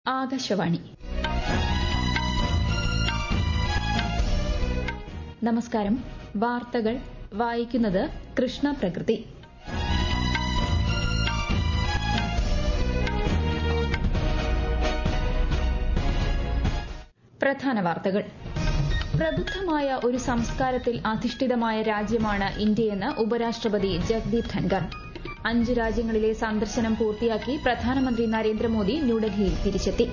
ആകാശവാണി നമസ്കാരം വാർത്തകൾ വായിക്കുന്നത് കൃഷ്ണ പ്രകൃതി പ്രധാന വാർത്തകൾ പ്രബുദ്ധമായ ഒരു സംസ്കാരത്തിൽ അധിഷ്ഠിതമായ രാജ്യമാണ് ഇന്ത്യയെന്ന് ഉപരാഷ്ട്രപതി ജഗ്ദീപ് ധൻഖർ അഞ്ച് രാജ്യങ്ങളിലെ സന്ദർശനം പൂർത്തിയാക്കി പ്രധാനമന്ത്രി നരേന്ദ്രമോദി ന്യൂഡൽഹിയിൽ തിരിച്ചെത്തി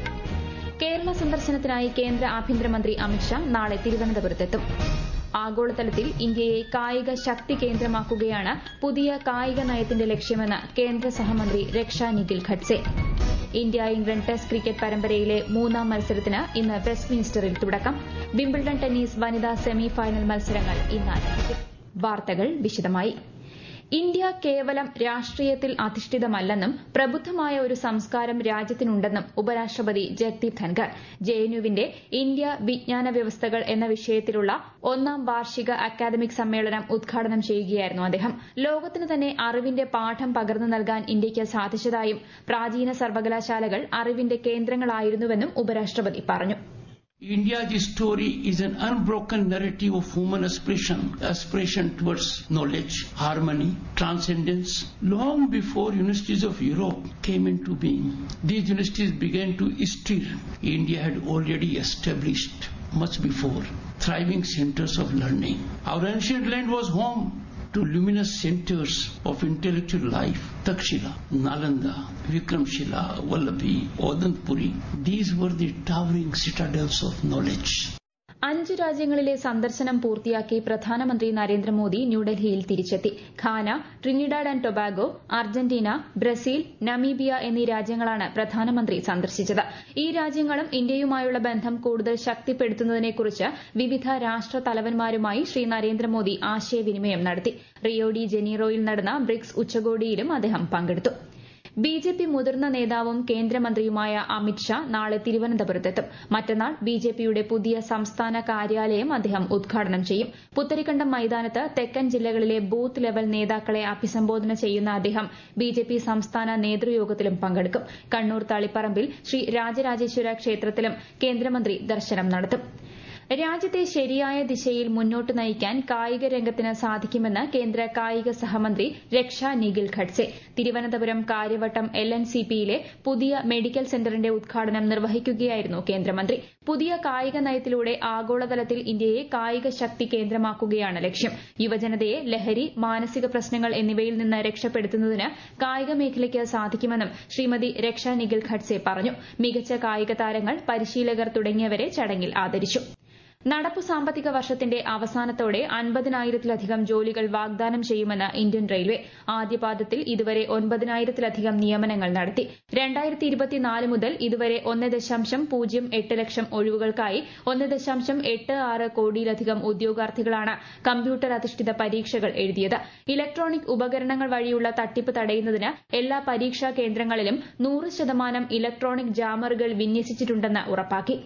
കേരള സന്ദർശനത്തിനായി കേന്ദ്ര ആഭ്യന്തരമന്ത്രി അമിത്ഷാ നാളെ തിരുവനന്തപുരത്തെത്തും ആഗോളതലത്തിൽ ഇന്ത്യയെ കായിക ശക്തി കേന്ദ്രമാക്കുകയാണ് പുതിയ കായിക നയത്തിന്റെ ലക്ഷ്യമെന്ന് കേന്ദ്ര സഹമന്ത്രി Raksha Nikhil Khadse India England test cricket പരമ്പരയിലെ മൂന്നാം മത്സരത്തിന് ഇന്ന് വെസ്റ്റ്മിൻസ്റ്ററിൽ തുടക്കം വിംബിൾഡൺ ടെന്നീസ് വനിതാ സെമി ഫൈനൽ മത്സരങ്ങൾ ഇന്ന് ആരംഭിക്കും വാർത്തകൾ വിശദമായി ഇന്ത്യ കേവലം രാഷ്ട്രീയത്തിൽ അധിഷ്ഠിതമല്ലെന്നും പ്രബുദ്ധമായ ഒരു സംസ്കാരം രാജ്യത്തിനുണ്ടെന്നും ഉപരാഷ്ട്രപതി ജഗ്ദീപ് ധൻഖർ ജെഎൻയുവിന്റെ ഇന്ത്യ വിജ്ഞാന വ്യവസ്ഥകൾ എന്ന വിഷയത്തിലുള്ള ഒന്നാം വാർഷിക അക്കാദമിക് സമ്മേളനം ഉദ്ഘാടനം ചെയ്യുകയായിരുന്നു അദ്ദേഹം ലോകത്തിന് തന്നെ അറിവിന്റെ പാഠം പകർന്നു നൽകാൻ ഇന്ത്യയ്ക്ക് സാധിച്ചതായും പ്രാചീന സർവകലാശാലകൾ അറിവിന്റെ കേന്ദ്രങ്ങളായിരുന്നുവെന്നും ഉപരാഷ്ട്രപതി പറഞ്ഞു India's story is an unbroken narrative of human aspiration, aspiration towards knowledge, harmony, transcendence. Long before universities of Europe came into being, these universities began to stir. India had already established, much before, thriving centers of learning. Our ancient land was home to luminous centers of intellectual life. Takshila, Nalanda, Vikramshila, Vallabhi, Odantpuri. These were the towering citadels of knowledge. അഞ്ച് രാജ്യങ്ങളിലെ സന്ദർശനം പൂർത്തിയാക്കി പ്രധാനമന്ത്രി നരേന്ദ്രമോദി ന്യൂഡൽഹിയിൽ തിരിച്ചെത്തി ഖാന Trinidad and Tobago Argentina Brazil Namibia എന്നീ രാജ്യങ്ങളാണ് പ്രധാനമന്ത്രി സന്ദർശിച്ചത് ഈ രാജ്യങ്ങളും ഇന്ത്യയുമായുള്ള ബന്ധം കൂടുതൽ ശക്തിപ്പെടുത്തുന്നതിനെക്കുറിച്ച് വിവിധ രാഷ്ട്ര തലവന്മാരുമായി ശ്രീ നരേന്ദ്രമോദി ആശയവിനിമയം നടത്തി റിയോ ഡി ജനീറോയിൽ നടന്ന ബ്രിക്സ് ഉച്ചകോടിയിലും അദ്ദേഹം പങ്കെടുത്തു ബിജെപി മുതിർന്ന നേതാവും കേന്ദ്രമന്ത്രിയുമായ അമിത്ഷാ നാളെ തിരുവനന്തപുരത്തെത്തും മറ്റന്നാൾ ബിജെപിയുടെ പുതിയ സംസ്ഥാന കാര്യാലയം അദ്ദേഹം ഉദ്ഘാടനം ചെയ്യും പുത്തരിക്കണ്ടം മൈതാനത്ത് തെക്കൻ ജില്ലകളിലെ ബൂത്ത് ലെവൽ നേതാക്കളെ അഭിസംബോധന ചെയ്യുന്ന അദ്ദേഹം ബിജെപി സംസ്ഥാന നേതൃയോഗത്തിലും പങ്കെടുക്കും കണ്ണൂർ തളിപ്പറമ്പിൽ ശ്രീ രാജരാജേശ്വര ക്ഷേത്രത്തിലും കേന്ദ്രമന്ത്രി ദർശനം നടത്തും രാജ്യത്തെ ശരിയായ ദിശയിൽ മുന്നോട്ട് നയിക്കാൻ കായിക രംഗത്തിന് സാധിക്കുമെന്ന് കേന്ദ്ര കായിക സഹമന്ത്രി Raksha Nikhil Khadse Thiruvananthapuram Kariavattom L N C പിയിലെ പുതിയ മെഡിക്കൽ സെന്ററിന്റെ ഉദ്ഘാടനം നിർവഹിക്കുകയായിരുന്നു കേന്ദ്രമന്ത്രി പുതിയ കായിക നയത്തിലൂടെ ആഗോളതലത്തിൽ ഇന്ത്യയെ കായിക ശക്തി കേന്ദ്രമാക്കുകയാണ് ലക്ഷ്യം യുവജനതയെ ലഹരി മാനസിക പ്രശ്നങ്ങൾ എന്നിവയിൽ നിന്ന് രക്ഷപ്പെടുത്തുന്നതിന് കായിക മേഖലയ്ക്ക് സാധിക്കുമെന്നും ശ്രീമതി രക്ഷാ നിഖിൽ ഖഡ്സെ പറഞ്ഞു മികച്ച കായിക താരങ്ങൾ പരിശീലകർ തുടങ്ങിയവരെ ചടങ്ങിൽ ആദരിച്ചു നടപ്പു സാമ്പത്തിക വർഷത്തിന്റെ അവസാനത്തോടെ അൻപതിനായിരത്തിലധികം ജോലികൾ വാഗ്ദാനം ചെയ്യുമെന്ന് ഇന്ത്യൻ റെയിൽവേ ആദ്യപാദത്തിൽ ഇതുവരെ ഒൻപതിനായിരത്തിലധികം നിയമനങ്ങൾ നടത്തി രണ്ടായിരത്തി ഇരുപത്തിനാല് മുതൽ ഇതുവരെ ഒന്ന് ദശാംശം പൂജ്യം എട്ട് ലക്ഷം ഒഴിവുകൾക്കായി ഒന്ന് ദശാംശം എട്ട് ആറ് കോടിയിലധികം ഉദ്യോഗാർത്ഥികളാണ് കമ്പ്യൂട്ടർ അധിഷ്ഠിത പരീക്ഷകൾ എഴുതിയത് ഇലക്ട്രോണിക് ഉപകരണങ്ങൾ വഴിയുള്ള തട്ടിപ്പ് തടയുന്നതിന് എല്ലാ പരീക്ഷാ കേന്ദ്രങ്ങളിലും നൂറ് ശതമാനം ഇലക്ട്രോണിക് ജാമറുകൾ വിന്യസിച്ചിട്ടുണ്ടെന്ന് ഉറപ്പാക്കി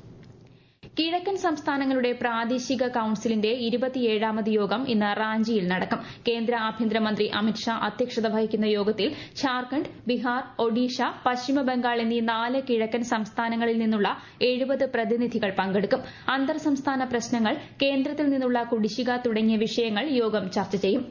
കിഴക്കൻ സംസ്ഥാനങ്ങളുടെ പ്രാദേശിക കൌൺസിലിന്റെ ഇരുപത്തിയേഴാമത് യോഗം ഇന്ന് റാഞ്ചിയിൽ നടക്കും കേന്ദ്ര ആഭ്യന്തരമന്ത്രി അമിത്ഷാ അധ്യക്ഷത വഹിക്കുന്ന യോഗത്തിൽ ഝാർഖണ്ഡ് ബീഹാർ ഒഡീഷ പശ്ചിമബംഗാൾ എന്നീ നാല് കിഴക്കൻ സംസ്ഥാനങ്ങളിൽ നിന്നുള്ള എഴുപത് പ്രതിനിധികൾ പങ്കെടുക്കും അന്തർ സംസ്ഥാന പ്രശ്നങ്ങൾ കേന്ദ്രത്തിൽ നിന്നുള്ള കുടിശ്ശിക തുടങ്ങിയ വിഷയങ്ങൾ യോഗം ചർച്ച ചെയ്യും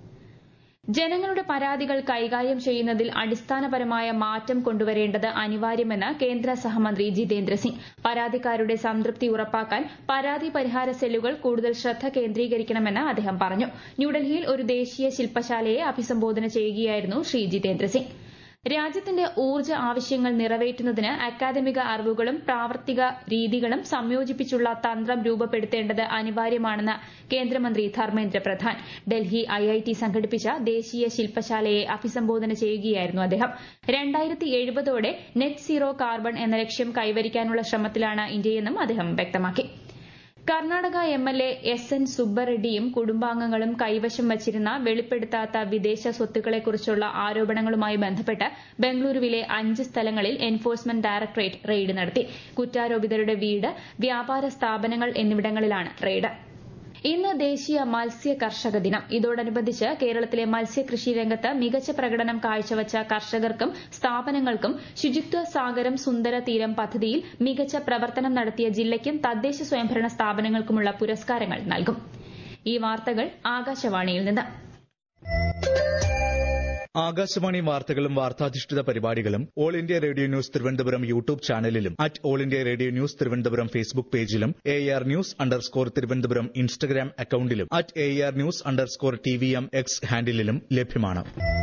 ജനങ്ങളുടെ പരാതികൾ കൈകാര്യം ചെയ്യുന്നതിൽ അടിസ്ഥാനപരമായ മാറ്റം കൊണ്ടുവരേണ്ടത് അനിവാര്യമെന്ന് കേന്ദ്ര സഹമന്ത്രി ജിതേന്ദ്ര സിംഗ് പരാതിക്കാരുടെ സംതൃപ്തി ഉറപ്പാക്കാൻ പരാതി പരിഹാര സെല്ലുകൾ കൂടുതൽ ശ്രദ്ധ കേന്ദ്രീകരിക്കണമെന്ന് അദ്ദേഹം പറഞ്ഞു ന്യൂഡൽഹിയിൽ ഒരു ദേശീയ ശില്പശാലയെ അഭിസംബോധന ചെയ്യുകയായിരുന്നു ശ്രീ ജിതേന്ദ്ര സിംഗ് രാജ്യത്തിന്റെ ഊർജ്ജ ആവശ്യങ്ങൾ നിറവേറ്റുന്നതിന് അക്കാദമിക അറിവുകളും പ്രാവർത്തിക രീതികളും സംയോജിപ്പിച്ചുള്ള തന്ത്രം രൂപപ്പെടുത്തേണ്ടത് അനിവാര്യമാണെന്ന് കേന്ദ്രമന്ത്രി ധർമ്മേന്ദ്ര പ്രധാൻ ഡൽഹി ഐഐടി സംഘടിപ്പിച്ച ദേശീയ ശില്പശാലയെ അഭിസംബോധന ചെയ്യുകയായിരുന്നു അദ്ദേഹം രണ്ടായിരത്തി എഴുപതോടെ നെറ്റ് സീറോ കാർബൺ എന്ന ലക്ഷ്യം കൈവരിക്കാനുള്ള ശ്രമത്തിലാണ് ഇന്ത്യയെന്നും അദ്ദേഹം വ്യക്തമാക്കി Karnataka M L A S N സുബ്ബറെഡ്ഡിയും കുടുംബാംഗങ്ങളും കൈവശം വച്ചിരുന്ന വെളിപ്പെടുത്താത്ത വിദേശ സ്വത്തുക്കളെക്കുറിച്ചുള്ള ആരോപണങ്ങളുമായി ബന്ധപ്പെട്ട് ബംഗളൂരുവിലെ അഞ്ച് സ്ഥലങ്ങളിൽ എൻഫോഴ്സ്മെന്റ് ഡയറക്ടറേറ്റ് റെയ്ഡ് നടത്തി കുറ്റാരോപിതരുടെ വീട് വ്യാപാര സ്ഥാപനങ്ങൾ എന്നിവിടങ്ങളിലാണ് റെയ്ഡ് ഇന്ന് ദേശീയ മത്സ്യ കർഷക ദിനം ഇതോടനുബന്ധിച്ച് കേരളത്തിലെ മത്സ്യകൃഷി രംഗത്ത് മികച്ച പ്രകടനം കാഴ്ചവച്ച കർഷകർക്കും സ്ഥാപനങ്ങൾക്കും ശുചിത്വ സാഗരം സുന്ദര തീരം പദ്ധതിയിൽ മികച്ച പ്രവർത്തനം നടത്തിയ ജില്ലയ്ക്കും തദ്ദേശ സ്വയംഭരണ സ്ഥാപനങ്ങൾക്കുമുള്ള പുരസ്കാരങ്ങൾ നൽകും ഈ വാർത്തകൾ ആകാശവാണിയിൽ നിന്ന് ആകാശവാണി വാർത്തകളും വാർത്താധിഷ്ഠിത പരിപാടികളും all India radio news Thiruvananthapuram YouTube ചാനലിലും at all India radio news Thiruvananthapuram Facebook പേജിലും A R news underscore Thiruvananthapuram Instagram അക്കൌണ്ടിലും at A R news underscore T V M X ഹാൻഡിലും ലഭ്യമാണ്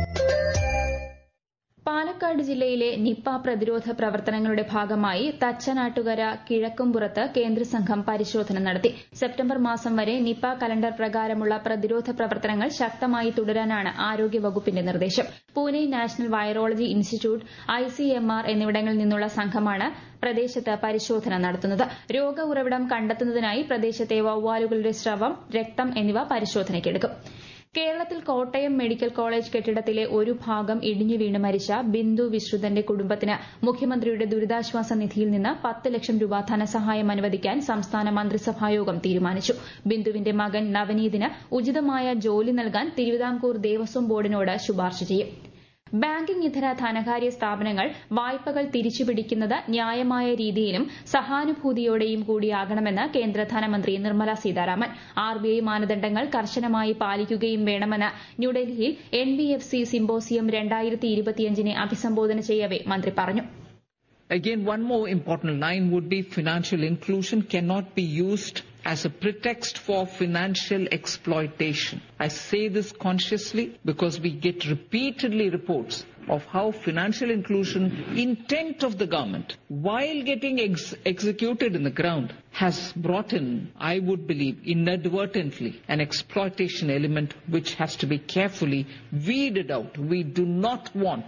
പാലക്കാട് ജില്ലയിലെ നിപ്പ പ്രതിരോധ പ്രവർത്തനങ്ങളുടെ ഭാഗമായി തച്ചനാട്ടുകര കിഴക്കുംപുറത്ത് കേന്ദ്രസംഘം പരിശോധന നടത്തി സെപ്റ്റംബർ മാസം വരെ നിപ്പ കലണ്ടർ പ്രകാരമുള്ള പ്രതിരോധ പ്രവർത്തനങ്ങൾ ശക്തമായി തുടരാനാണ് ആരോഗ്യവകുപ്പിന്റെ നിർദ്ദേശം Pune national virology institute ICMR എന്നിവിടങ്ങളിൽ നിന്നുള്ള സംഘമാണ് പ്രദേശത്ത് പരിശോധന നടത്തുന്നത് രോഗ ഉറവിടം കണ്ടെത്തുന്നതിനായി പ്രദേശത്തെ വവ്വാലുകളുടെ സ്രവം രക്തം എന്നിവ പരിശോധനയ്ക്കെടുക്കും കേരളത്തിൽ കോട്ടയം മെഡിക്കൽ കോളേജ് കെട്ടിടത്തിലെ ഒരു ഭാഗം ഇടിഞ്ഞു വീണ് മരിച്ച ബിന്ദു വിശ്രുതന്റെ കുടുംബത്തിന് മുഖ്യമന്ത്രിയുടെ ദുരിതാശ്വാസ നിധിയിൽ നിന്ന് പത്ത് ലക്ഷം രൂപ ധനസഹായം അനുവദിക്കാൻ സംസ്ഥാന മന്ത്രിസഭായോഗം തീരുമാനിച്ചു ബിന്ദുവിന്റെ മകൻ നവനീതിന് ഉചിതമായ ജോലി നൽകാൻ തിരുവിതാംകൂർ ദേവസ്വം ബോർഡിനോട് ശുപാർശ ചെയ്യും ബാങ്കിംഗ് ഇതര ധനകാര്യ സ്ഥാപനങ്ങൾ വായ്പകൾ തിരിച്ചുപിടിക്കുന്നത് ന്യായമായ രീതിയിലും സഹാനുഭൂതിയോടെയും കൂടിയാകണമെന്ന് കേന്ദ്ര ധനമന്ത്രി നിർമ്മല സീതാരാമൻ ആർബിഐ മാനദണ്ഡങ്ങൾ കർശനമായി പാലിക്കുകയും വേണമെന്ന് ന്യൂഡൽഹിയിൽ N B F C symposium രണ്ടായിരത്തി ഇരുപത്തിയഞ്ചിനെ അഭിസംബോധന ചെയ്യവെ മന്ത്രി പറഞ്ഞു Again, one more important line would be financial inclusion cannot be used as a pretext for financial exploitation. I say this consciously because we get repeatedly reports of how financial inclusion intent of the government while getting ex- executed in the ground has brought in, I would believe, inadvertently an exploitation element which has to be carefully weeded out. We do not want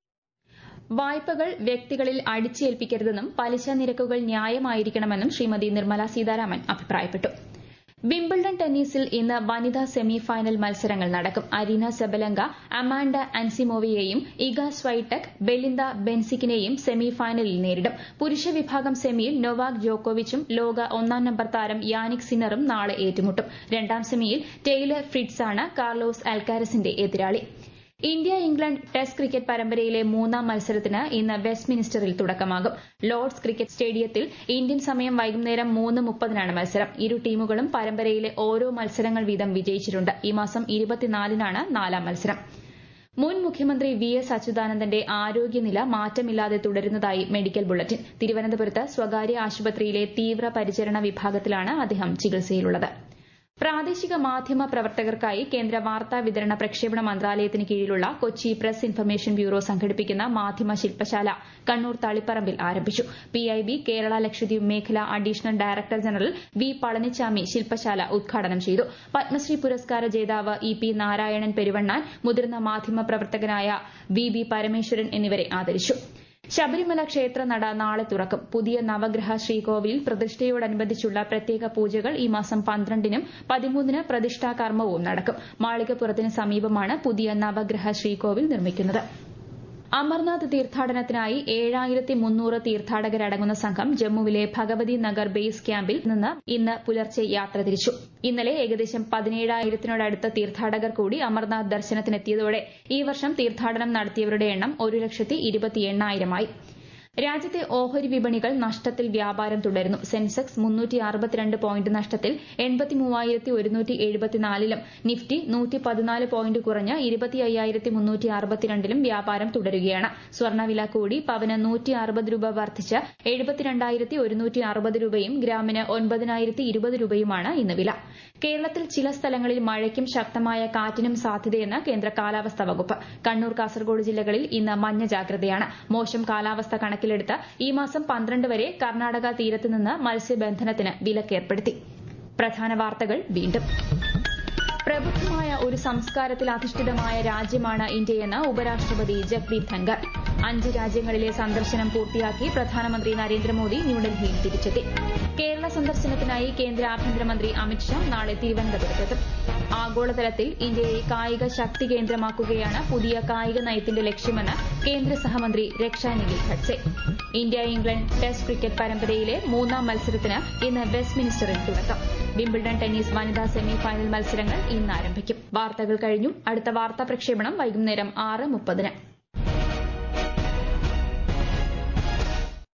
വായ്പകൾ വ്യക്തികളിൽ അടിച്ചേൽപ്പിക്കരുതെന്നും പലിശ നിരക്കുകൾ ന്യായമായിരിക്കണമെന്നും ശ്രീമതി നിർമ്മല സീതാരാമൻ അഭിപ്രായപ്പെട്ടു Wimbledon ടെന്നീസിൽ ഇന്ന് വനിതാ semi final മത്സരങ്ങൾ നടക്കും അരീന സെബലങ്ക അമാൻഡ അൻസിമോവയെയും ഇഗ സ്വൈടെക് ബെലിന്ദ ബെൻസിക്കിനെയും സെമി ഫൈനലിൽ നേരിടും പുരുഷ വിഭാഗം സെമിയിൽ നൊവാക് ജോക്കോവിച്ചും ലോക ഒന്നാം നമ്പർ താരം യാനിക് സിന്നറും നാളെ ഏറ്റുമുട്ടും രണ്ടാം സെമിയിൽ ടെയ്ലർ ഫ്രിഡ്സാണ് കാർലോസ് അൽക്കാരസിന്റെ എതിരാളി ഇന്ത്യ ഇംഗ്ലണ്ട് ടെസ്റ്റ് ക്രിക്കറ്റ് പരമ്പരയിലെ മൂന്നാം മത്സരത്തിന് ഇന്ന് വെസ്റ്റ് മിനിസ്റ്ററിൽ തുടക്കമാകും ലോർഡ്സ് ക്രിക്കറ്റ് സ്റ്റേഡിയത്തിൽ ഇന്ത്യൻ സമയം വൈകുന്നേരം മൂന്ന് മുപ്പതിനാണ് മത്സരം ഇരു ടീമുകളും പരമ്പരയിലെ ഓരോ മത്സരങ്ങൾ വീതം വിജയിച്ചിട്ടുണ്ട് ഈ മാസം ഇരുപത്തിനാലിനാണ് നാലാം മത്സരം മുൻ മുഖ്യമന്ത്രി വി എസ് അച്യുതാനന്ദന്റെ ആരോഗ്യനില മാറ്റമില്ലാതെ തുടരുന്നതായി മെഡിക്കൽ ബുള്ളറ്റിൻ തിരുവനന്തപുരത്ത് സ്വകാര്യ ആശുപത്രിയിലെ തീവ്ര പരിചരണ വിഭാഗത്തിലാണ് അദ്ദേഹം ചികിത്സയിലുള്ളത് പ്രാദേശിക മാധ്യമ പ്രവർത്തകർക്കായി കേന്ദ്ര വാർത്താ വിതരണ പ്രക്ഷേപണ മന്ത്രാലയത്തിന് കീഴിലുള്ള കൊച്ചി പ്രസ് ഇൻഫർമേഷൻ ബ്യൂറോ സംഘടിപ്പിക്കുന്ന മാധ്യമ ശില്പശാല കണ്ണൂർ തളിപ്പറമ്പിൽ ആരംഭിച്ചു പിഐബി കേരള ലക്ഷദ്വീപ് മേഖല additional director general V Palanichami ശില്പശാല ഉദ്ഘാടനം ചെയ്തു പത്മശ്രീ പുരസ്കാര ജേതാവ് ഇ പി നാരായണൻ പെരുവണ്ണാൻ മുതിർന്ന മാധ്യമ പ്രവർത്തകനായ വി ബി പരമേശ്വരൻ എന്നിവരെ ആദരിച്ചു ശബരിമല ക്ഷേത്ര നട നാളെ തുറക്കും പുതിയ നവഗ്രഹ ശ്രീകോവിൽ പ്രതിഷ്ഠയോടനുബന്ധിച്ചുള്ള പ്രത്യേക പൂജകൾ ഈ മാസം പന്ത്രണ്ടിനും പതിമൂന്നിന് പ്രതിഷ്ഠാ കർമ്മവും നടക്കും മാളികപ്പുറത്തിന് സമീപമാണ് പുതിയ നവഗ്രഹ ശ്രീകോവിൽ നിർമ്മിക്കുന്നത് അമർനാഥ് തീർത്ഥാടനത്തിനായി ഏഴായിരത്തി മുന്നൂറ് തീർത്ഥാടകരടങ്ങുന്ന സംഘം ജമ്മുവിലെ ഭഗവതി നഗർ ബേസ് ക്യാമ്പിൽ നിന്ന് ഇന്ന് പുലർച്ചെ യാത്ര തിരിച്ചു ഇന്നലെ ഏകദേശം പതിനേഴായിരത്തിനോടടുത്ത തീർത്ഥാടകർ കൂടി അമർനാഥ് ദർശനത്തിനെത്തിയതോടെ ഈ വർഷം തീർത്ഥാടനം നടത്തിയവരുടെ എണ്ണം ഒരു ലക്ഷത്തി ഇരുപത്തി എണ്ണായിരമായി രാജ്യത്തെ ഓഹരി വിപണികൾ നഷ്ടത്തിൽ വ്യാപാരം തുടരുന്നു സെൻസെക്സ് മുന്നൂറ്റി അറുപത്തിരണ്ട് പോയിന്റ് നഷ്ടത്തിൽ എൺപത്തി മൂവായിരത്തി ഒരുന്നൂറ്റി എഴുപത്തിനാലിലും നിഫ്റ്റി നൂറ്റി പതിനാല് പോയിന്റ് കുറഞ്ഞ് ഇരുപത്തി അയ്യായിരത്തി മുന്നൂറ്റി അറുപത്തിരണ്ടിലും വ്യാപാരം തുടരുകയാണ് സ്വർണ്ണവില കൂടി പവന് നൂറ്റി അറുപത് രൂപ വർദ്ധിച്ച് എഴുപത്തിരണ്ടായിരത്തി ഒരുന്നൂറ്റി അറുപത് രൂപയും ഗ്രാമിന് ഒൻപതിനായിരത്തി ഇരുപത് രൂപയുമാണ് ഇന്ന് വില കേരളത്തിൽ ചില സ്ഥലങ്ങളിൽ മഴയ്ക്കും ശക്തമായ കാറ്റിനും സാധ്യതയെന്ന് കേന്ദ്ര കാലാവസ്ഥാ വകുപ്പ് കണ്ണൂർ കാസർഗോഡ് ജില്ലകളിൽ ഇന്ന് മഞ്ഞ ജാഗ്രതയാണ് മോശം കാലാവസ്ഥ കണക്കിലെടുത്ത് ഈ മാസം പന്ത്രണ്ട് വരെ കർണാടക തീരത്ത് നിന്ന് മത്സ്യബന്ധനത്തിന് വിലക്കേർപ്പെടുത്തി പ്രധാന വാർത്തകൾ വീണ്ടും പ്രബുദ്ധമായ ഒരു സംസ്കാരത്തിൽ അധിഷ്ഠിതമായ രാജ്യമാണ് ഇന്ത്യയെന്ന് ഉപരാഷ്ട്രപതി ജഗ്ദീപ് ധൻഖർ അഞ്ച് രാജ്യങ്ങളിലെ സന്ദർശനം പൂർത്തിയാക്കി പ്രധാനമന്ത്രി നരേന്ദ്രമോദി ന്യൂഡൽഹിയിൽ തിരിച്ചെത്തി കേരള സന്ദർശനത്തിനായി കേന്ദ്ര ആഭ്യന്തരമന്ത്രി അമിത്ഷാ നാളെ തിരുവനന്തപുരത്തെത്തും ആഗോളതലത്തിൽ ഇന്ത്യയെ കായിക ശക്തി കേന്ദ്രമാക്കുകയാണ് പുതിയ കായിക നയത്തിന്റെ ലക്ഷ്യമെന്ന് കേന്ദ്ര സഹമന്ത്രി രക്ഷാനിധി Khadse India England test cricket പരമ്പരയിലെ മൂന്നാം മത്സരത്തിന് ഇന്ന് വെസ്റ്റ് മിനിസ്റ്ററിൽ തുടക്കം വിംബിൾഡൺ ടെന്നീസ് വനിതാ സെമി ഫൈനൽ മത്സരങ്ങൾ ഇന്ന് ആരംഭിക്കും വാർത്തകൾ കഴിഞ്ഞു അടുത്ത വാർത്താ പ്രക്ഷേപണം വൈകുന്നേരം ആറ് മുപ്പതിന്